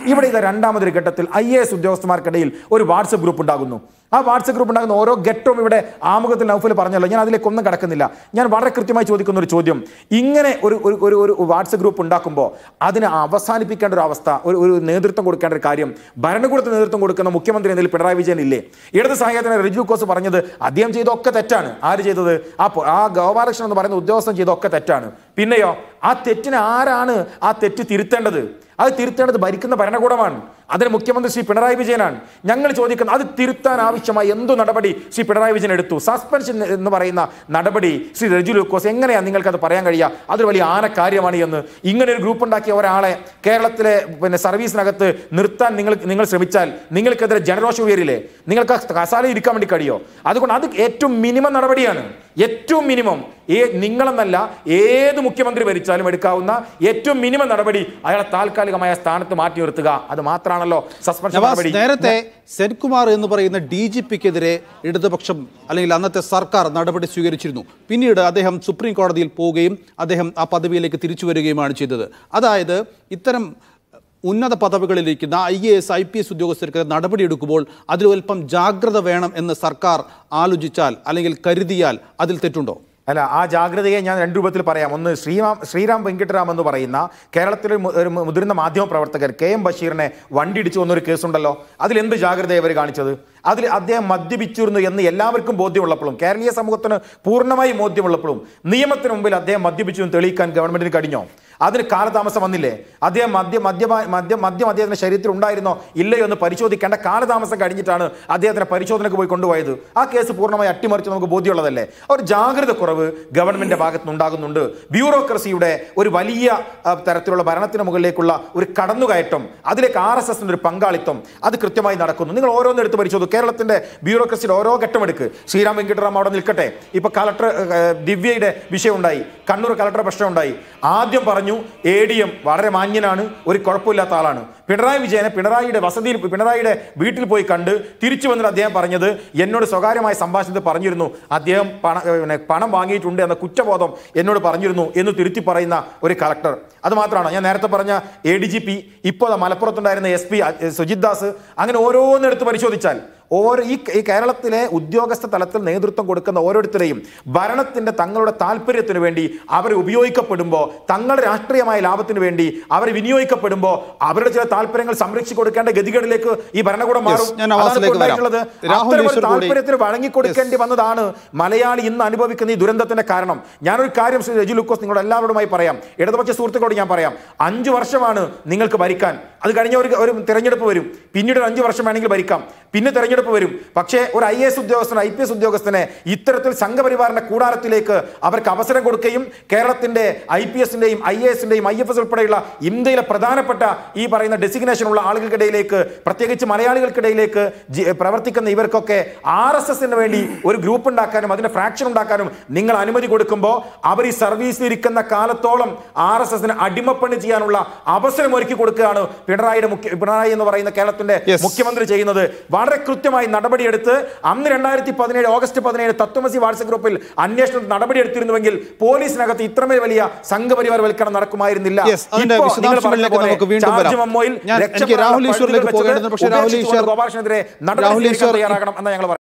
ഇവിടെ ഇത് രണ്ടാമതൊരു ഘട്ടത്തിൽ ഐ എ എസ് ഉദ്യോഗസ്ഥന്മാർക്കിടയിൽ ഒരു വാട്സപ്പ് ഗ്രൂപ്പ് ഉണ്ടാകുന്നു ആ വാട്സപ്പ് ഗ്രൂപ്പ് ഉണ്ടാകുന്ന ഓരോ ഘട്ടവും ഇവിടെ ആമുഖത്തിൽ നൗഫൽ പറഞ്ഞല്ലോ ഞാൻ അതിലേക്ക് ഒന്നും കടക്കുന്നില്ല ഞാൻ വളരെ കൃത്യമായി ചോദിക്കുന്ന ഒരു ചോദ്യം ഇങ്ങനെ ഒരു ഒരു ഒരു ഒരു വാട്സപ്പ് ഗ്രൂപ്പ് ഉണ്ടാക്കുമ്പോൾ അതിനെ അവസാനിപ്പിക്കേണ്ട ഒരു അവസ്ഥ ഒരു ഒരു നേതൃത്വം കൊടുക്കേണ്ട ഒരു കാര്യം ഭരണകൂടത്തിന് നേതൃത്വം കൊടുക്കുന്ന മുഖ്യമന്ത്രി എന്നതിൽ പിണറായി വിജയൻ ഇല്ലേ ഇടത് സഹായത്തിന് റിജു കോസ് പറഞ്ഞത് അദ്ദേഹം ചെയ്തൊക്കെ തെറ്റാണ് ആര് ചെയ്തത് ആ പൊ- ആ ഗോപാലകൃഷ്ണൻ എന്ന് പറയുന്ന ഉദ്യോഗസ്ഥൻ ചെയ്തൊക്കെ തെറ്റാണ് പിന്നെയോ ആ തെറ്റിന് ആരാണ് ആ തെറ്റ് തിരുത്തേണ്ടത് അത് തിരുത്തേണ്ടത് ഭരിക്കുന്ന ഭരണകൂടമാണ് അതിന് മുഖ്യമന്ത്രി ശ്രീ പിണറായി വിജയനാണ് ഞങ്ങൾ ചോദിക്കുന്നത് അത് തിരുത്താൻ ആവശ്യമായ എന്തു നടപടി ശ്രീ പിണറായി വിജയൻ എടുത്തു സസ്പെൻഷൻ എന്ന് പറയുന്ന നടപടി ശ്രീ റെജു ലൂക്കോസ് എങ്ങനെയാണ് നിങ്ങൾക്കത് പറയാൻ കഴിയുക അതൊരു വലിയ ആന കാര്യമാണ് എന്ന് ഇങ്ങനെ ഒരു ഗ്രൂപ്പ് ഉണ്ടാക്കിയ ഒരാളെ കേരളത്തിലെ പിന്നെ സർവീസിനകത്ത് നിർത്താൻ നിങ്ങൾ നിങ്ങൾ ശ്രമിച്ചാൽ നിങ്ങൾക്കെതിരെ ജനരോഷം ഉയരില്ലേ നിങ്ങൾക്ക് ആ കസാല ഇരിക്കാൻ വേണ്ടി കഴിയോ അതുകൊണ്ട് അത് ഏറ്റവും മിനിമം നടപടിയാണ് ഏറ്റവും മിനിമം ഏ നിങ്ങളെന്നല്ല ഏത് മുഖ്യമന്ത്രി ഭരിച്ചാലും എടുക്കാവുന്ന ഏറ്റവും മിനിമം നടപടി അയാളെ താൽക്കാലികമായ സ്ഥാനത്ത് മാറ്റി നിർത്തുക അത് മാത്രമാണല്ലോ സസ്പെൻഷൻ നവാസ് നടപടി നേരത്തെ സെൻകുമാർ എന്ന് പറയുന്ന ഡി ജി പിക്കെതിരെ ഇടതുപക്ഷം അല്ലെങ്കിൽ അന്നത്തെ സർക്കാർ നടപടി സ്വീകരിച്ചിരുന്നു പിന്നീട് അദ്ദേഹം സുപ്രീം കോടതിയിൽ പോവുകയും അദ്ദേഹം ആ പദവിയിലേക്ക് തിരിച്ചു വരികയുമാണ് ചെയ്തത് അതായത് ഇത്തരം ഉന്നത പദവികളിലിരിക്കുന്ന I A S I P S ഉദ്യോഗസ്ഥർക്ക് നടപടിയെടുക്കുമ്പോൾ അതിൽ അല്പം ജാഗ്രത വേണം എന്ന് സർക്കാർ ആലോചിച്ചാൽ അല്ലെങ്കിൽ കരുതിയാൽ അതിൽ തെറ്റുണ്ടോ അല്ല ആ ജാഗ്രതയെ ഞാൻ രണ്ട് രൂപത്തിൽ പറയാം ഒന്ന് ശ്രീറാം ശ്രീറാം വെങ്കിട്ടരാം എന്ന് പറയുന്ന കേരളത്തിലെ മു- ഒരു മുതിർന്ന മാധ്യമ പ്രവർത്തകർ കെ എം ബഷീറിനെ വണ്ടി ഇടിച്ചു വന്നൊരു കേസുണ്ടല്ലോ അതിൽ എന്ത് ജാഗ്രതയെ അവർ കാണിച്ചത് അതിൽ അദ്ദേഹം മദ്യപിച്ചിരുന്നു എന്ന് എല്ലാവർക്കും ബോധ്യമുള്ളപ്പോഴും കേരളീയ സമൂഹത്തിന് പൂർണ്ണമായും ബോധ്യമുള്ളപ്പോഴും നിയമത്തിന് മുമ്പിൽ അദ്ദേഹം മദ്യപിച്ചു എന്ന് തെളിയിക്കാൻ ഗവൺമെന്റിന് കഴിഞ്ഞോ അതിന് കാലതാമസം വന്നില്ലേ അദ്ദേഹം മദ്യ മദ്യ മദ്യം മദ്യം അദ്ദേഹത്തിന്റെ ശരീരത്തിൽ ഉണ്ടായിരുന്നോ ഇല്ലയോ എന്ന് പരിശോധിക്കേണ്ട കാലതാമസം കഴിഞ്ഞിട്ടാണ് അദ്ദേഹത്തിനെ പരിശോധനയ്ക്ക് പോയി കൊണ്ടുപോയത് ആ കേസ് പൂർണ്ണമായി അട്ടിമറിച്ച് നമുക്ക് ബോധ്യമുള്ളതല്ലേ ഒരു ജാഗ്രത കുറവ് ഗവൺമെന്റിന്റെ ഭാഗത്ത് ഉണ്ടാകുന്നുണ്ട് ബ്യൂറോക്രസിയുടെ ഒരു വലിയ ആ, തരത്തിലുള്ള ഭരണത്തിന് മുകളിലേക്കുള്ള ഒരു കടന്നുകയറ്റം അതിലേക്ക് ആർ എസ് എസിന്റെ ഒരു പങ്കാളിത്തം അത് കൃത്യമായി നടക്കുന്നു നിങ്ങൾ ഓരോന്ന് എടുത്ത് പരിശോധിക്കും കേരളത്തിന്റെ ബ്യൂറോക്രസിയുടെ ഓരോ ഘട്ടമെടുക്ക് ശ്രീറാം വെങ്കിട്ടറാം അവിടെ നിൽക്കട്ടെ ഇപ്പൊ കളക്ടർ ഏഹ്, ദിവ്യയുടെ വിഷയം ഉണ്ടായി കണ്ണൂർ കളക്ടർ പ്രശ്നം ഉണ്ടായി ആദ്യം പറഞ്ഞു എ ഡി എം വളരെ മാന്യനാണ് ഒരു കുഴപ്പമില്ലാത്ത ആളാണ് പിണറായി വിജയനെ പിണറായിയുടെ വസതിയിൽ പിണറായിയുടെ വീട്ടിൽ പോയി കണ്ട് തിരിച്ചു വന്നിട്ട് അദ്ദേഹം പറഞ്ഞത് എന്നോട് സ്വകാര്യമായ സംഭാഷണത്തിൽ പറഞ്ഞിരുന്നു അദ്ദേഹം പണ ഏഹ്, പിന്നെ പണം വാങ്ങിയിട്ടുണ്ട് എന്ന കുറ്റബോധം എന്നോട് പറഞ്ഞിരുന്നു എന്ന് തിരുത്തി പറയുന്ന ഒരു കളക്ടർ അത് മാത്രമാണ് ഞാൻ നേരത്തെ പറഞ്ഞ എ ഡി ജി പി ഇപ്പോൾ ദാ മലപ്പുറത്തുണ്ടായിരുന്ന എസ് പി സുജിത് ദാസ് അങ്ങനെ ഓരോന്നെടുത്ത് പരിശോധിച്ചാൽ ഓരോ ഈ ഈ കേരളത്തിലെ ഉദ്യോഗസ്ഥ തലത്തിൽ നേതൃത്വം കൊടുക്കുന്ന ഓരോരുത്തരെയും ഭരണത്തിന്റെ തങ്ങളുടെ താല്പര്യത്തിന് വേണ്ടി അവർ ഉപയോഗിക്കപ്പെടുമ്പോൾ തങ്ങളുടെ രാഷ്ട്രീയമായ ലാഭത്തിന് വേണ്ടി അവർ വിനിയോഗിക്കപ്പെടുമ്പോൾ അവരുടെ ചില താല്പര്യങ്ങൾ സംരക്ഷിച്ചു കൊടുക്കേണ്ട ഗതികേടിലേക്ക് ഈ ഭരണകൂടം മാറും ഞാൻ അതാണ് നവാസിലേക്ക് ഇപ്പോൾ ഉണ്ടായിട്ടുള്ളത്. വരാം. രാഹുൽ അത്തരം ഒരു ഈശ്വർ കൂടി- താല്പര്യത്തിന് വഴങ്ങിക്കൊടുക്കേണ്ടി വന്നതാണ് മലയാളി ഇന്ന് അനുഭവിക്കുന്ന ഈ ദുരന്തത്തിന്റെ കാരണം ഞാനൊരു കാര്യം ശ്രീ രജു ലുക്കോസ് നിങ്ങളോട് എല്ലാവരോടുമായി പറയാം ഇടതുപക്ഷ സുഹൃത്തുക്കളോട് ഞാൻ പറയാം അഞ്ചു വർഷമാണ് നിങ്ങൾക്ക് ഭരിക്കാൻ അത് കഴിഞ്ഞ ഒരു ഒരു തിരഞ്ഞെടുപ്പ് വരും പിന്നീട് ഒരു അഞ്ചു വർഷം വേണമെങ്കിൽ ഭരിക്കാം പിന്നെ തെരഞ്ഞെടുപ്പ് വരും പക്ഷേ ഒരു ഐ എസ് ഉദ്യോഗസ്ഥന് ഐ പി എസ് ഉദ്യോഗസ്ഥനെ ഇത്തരത്തിൽ സംഘപരിവാറിന്റെ കൂടാരത്തിലേക്ക് അവർക്ക് അവസരം കൊടുക്കുകയും കേരളത്തിന്റെ ഐ പി എസിന്റെയും ഐ എ എസിന്റെയും ഐ എഫ് എസ് ഉൾപ്പെടെയുള്ള ഇന്ത്യയിലെ പ്രധാനപ്പെട്ട ഈ പറയുന്ന ഡെസിഗ്നേഷൻ ഉള്ള ആളുകൾക്കിടയിലേക്ക് പ്രത്യേകിച്ച് മലയാളികൾക്കിടയിലേക്ക് ജി- പ്രവർത്തിക്കുന്ന ഇവർക്കൊക്കെ ആർ എസ് എസിന് വേണ്ടി ഒരു ഗ്രൂപ്പ് ഉണ്ടാക്കാനും അതിന്റെ ഫ്രാക്ഷൻ ഉണ്ടാക്കാനും നിങ്ങൾ അനുമതി കൊടുക്കുമ്പോൾ അവർ ഈ സർവീസിൽ ഇരിക്കുന്ന കാലത്തോളം ആർ എസ് എസിന് അടിമപ്പണി ചെയ്യാനുള്ള അവസരം ഒരുക്കി കൊടുക്കുകയാണ് പിണറായിയുടെ മുഖ്യ പിണറായി എന്ന് പറയുന്ന കേരളത്തിന്റെ Yes. മുഖ്യമന്ത്രി ചെയ്യുന്നത് വളരെ കൃത്യമായി നടപടിയെടുത്ത് അന്ന് രണ്ടായിരത്തി പതിനേഴ് ഓഗസ്റ്റ് പതിനേഴ് തത്വമസി വാട്സപ്പ് ഗ്രൂപ്പിൽ അന്വേഷണം നടപടിയെടുത്തിരുന്നുവെങ്കിൽ പോലീസിനകത്ത് ഇത്രമേൽ വലിയ സംഘപരിവാർ വൽക്കരണം നടക്കുമായിരുന്നില്ല Yes, അതിന്റെ ഇപ്പോൾ നിങ്ങൾ പറഞ്ഞ വിശദാംശങ്ങളിലേക്ക് പോലെ നമുക്ക് വീണ്ടും ചാർജ് വരാം. മെമ്മോയിൽ ഞാൻ- എനിക്ക് രക്ഷപ്പെടാനുള്ള രാഹുൽ ഈശ്വറിലേക്ക് പഴുതുകൾ വെച്ചത് പോകേണ്ടതുണ്ട്. പക്ഷേ രാഹുൽ ഉപേക്ഷിച്ചുകൊണ്ട് ഈശ്വർ- ഗോപാലകൃഷ്ണനെതിരെ നടപടി രാഹുൽ സ്വീകരിക്കാൻ ഈശ്വർ- തയ്യാറാകണം എന്ന് ഞങ്ങൾ